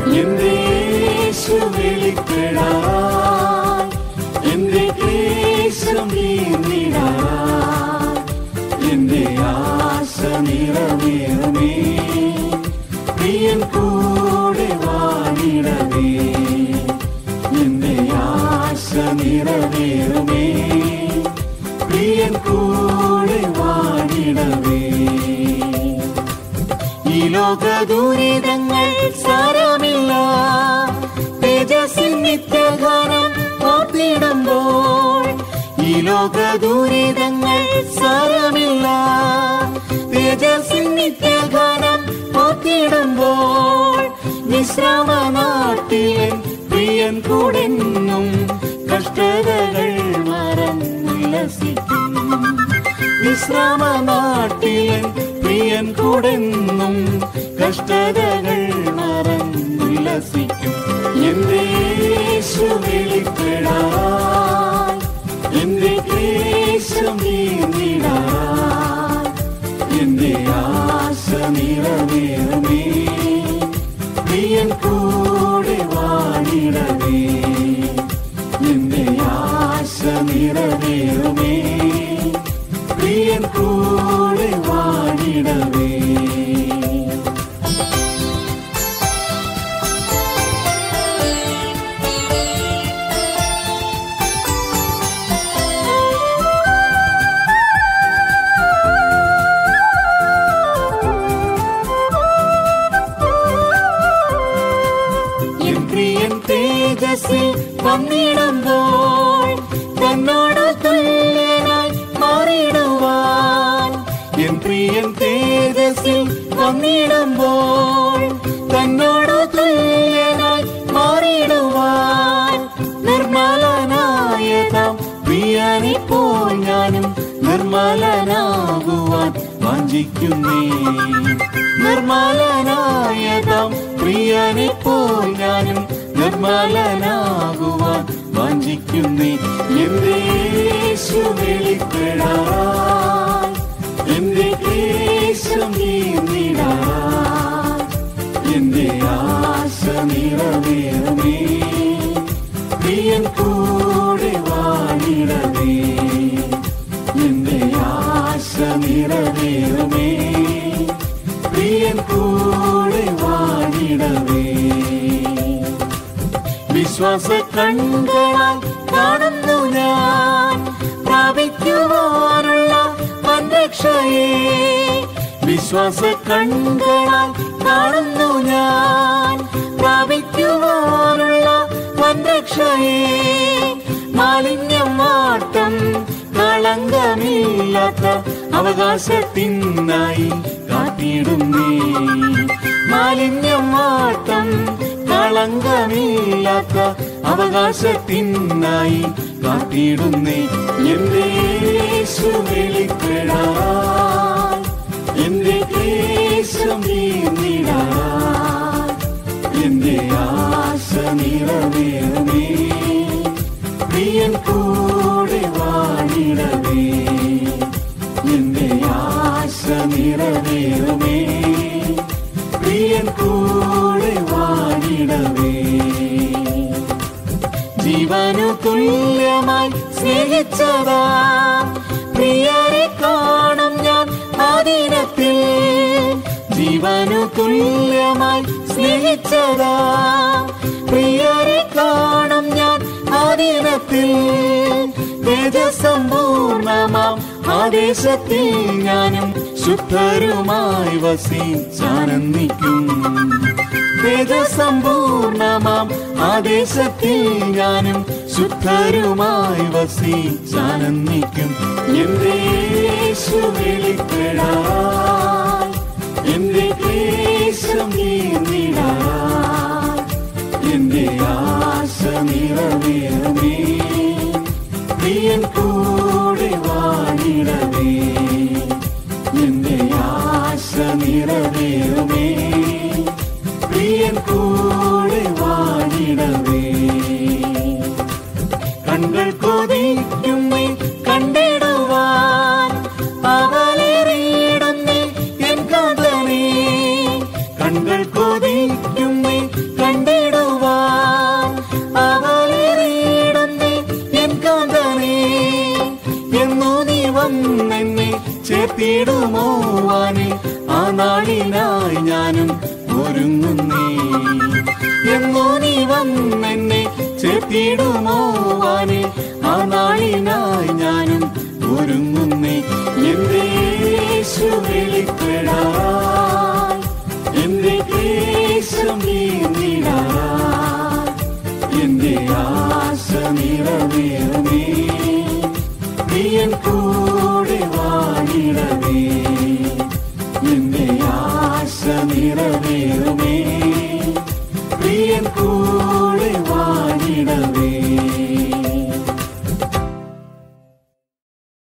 എന്റെ യേശു വെളിപ്പെടാൻ എന്റെ ക്ലേശം നീങ്ങിടാൻ എന്റെ ആശ നിറവേറുമേ പ്രിയൻ കൂടെ വാണിടവേ എന്റെ ആശ നിറവേറുമേ പ്രിയൻ കൂടെ വാണിടവേ ഈ ലോക ദുരിതങ്ങൾ സാരമില്ല തേജസ്സിൻ നിത്യഗാനം ഓർത്തിടുമ്പോൾ ഈ ലോക ദുരിതങ്ങൾ സാരമില്ല തേജസ്സിൻ നിത്യഗാനം ഓർത്തിടുമ്പോൾ വിശ്രാമ നാട്ടിലെ പ്രിയൻ കൂടെന്നും കഷ്ടതകൾ മറന്നുല്ലസിക്കും വിശ്രാമ നാട്ടിലൻ പ്രിയൻ കൂടെന്നും കഷ്ടതകൾ മറന്നുല്ലസിക്കും എന്റെ യേശു വെളിപ്പെടാൻ എന്റെ ക്ലേശം നീങ്ങിടാൻ എന്റെ ആശ നിറവേറുമേ പ്രിയൻ കൂടെ വാണിടവേ എന്റെ ആശ നിറവേറുമേ പ്രിയൻ കൂടെ വാണിടവേ എൻ പ്രിയൻ തേജസ്സിൽ വന്നിടുമ്പോൾ തന്നോട് തുല്യനായി മാറിടുവാൻ എൻ പ്രിയൻ തേജസ്സിൽ വന്നിടുമ്പോൾ തന്നോട് തുല്യനായി മാറിടുവാൻ നിർമ്മലനായതാം പ്രിയനിപ്പോൾ ഞാനും നിർമ്മലനാകുവാൻ വാഞ്ചിക്കുന്നേ നിർമ്മലനായതാം പ്രിയനിപ്പോൾ ഞാനും നിർമ്മലനാകുവാൻ വാഞ്ചിക്കുന്നേ എന്റെ യേശു വെളിപ്പെടാൻ എന്റെ ക്ലേശം നീങ്ങിടാൻ എന്റെ ആശ നിറവേറുമേ പ്രിയൻ കൂടെ വാണിടവേ എന്റെ ആശ നിറവേറുമേ പ്രിയൻ കൂടെ വാണിടവേ വിശ്വാസ കണ്ണുകളാൽ കാണുന്നു ഞാൻ പ്രാപിക്കുവാനുള്ള വൻരക്ഷയെ വിശ്വാസ കണ്ണുകളാൽ കാണുന്നു ഞാൻ പ്രാപിക്കുവാനുള്ള വൻരക്ഷയെ മാലിന്യം മാട്ടം കളങ്കമില്ലാത്ത അവകാശത്തിനായി കാത്തിടുന്നേ മാലിന്യം മാട്ടം കളങ്കമില്ലാത്ത അവകാശത്തിനായി കാത്തിടുന്നേ എന്റെ യേശു വെളിപ്പെടാൻ എന്റെ ക്ലേശം നീങ്ങിടാൻ എന്റെ ആശ നിറവേറുമേ പ്രിയൻ കൂടെ വാണിടവേ എന്റെ ആശ നിറവേറുമേ പ്രിയൻ കൂടെ വാണിടവേ ജീവനു തുല്യമായി സ്നേഹിച്ചതാ പ്രിയരെ കാണും ഞാൻ ആദിനത്തിൽ ജീവനു തുല്യമായി സ്നേഹിച്ചതാ പ്രിയരെ കാണും ഞാൻ ആദിനത്തിൽ തേജസമ്പൂർണമാം ആദേശത്തിൽ ഞാനും ശുദ്ധരുമായി വസിച്ചാനന്ദിക്കും വേദസമ്പൂർണമാം ആദേശത്തിൽ ഞാനും ശുദ്ധരുമായി വസിച്ചാനന്ദിക്കും എന്റെ യേശു വെളിപ്പെടാൻ എന്റെ ക്ലേശം നീങ്ങിടാൻ എന്റെ ആശ നിറവേറമേ പ്രിയൻ കൂടെ വാണിടവേ എന്റെ ആശ നിറവേറുമേ പ്രിയൻ കൂടെ വാണിടവേ കണ്ണുകൾ കൊതിക്കുന്നേ കണ്ടിടുവാൻ അവലേറിയിടുന്നേ എത്തിടുമോ വാനിൽ ആ നാളിനായി ഞാനും ഒരുങ്ങുന്നേ എന്റെ യേശു വെളിപ്പെടാൻ എന്റെ ക്ലേശം നീങ്ങിടാൻ എന്റെ ആശ നിറവേറമേ പ്രിയൻ കൂടെ വാണിടമേ എന്റെ ആശ നിറവേറുമേ പ്രിയൻ കൂടെ വാണിടമേ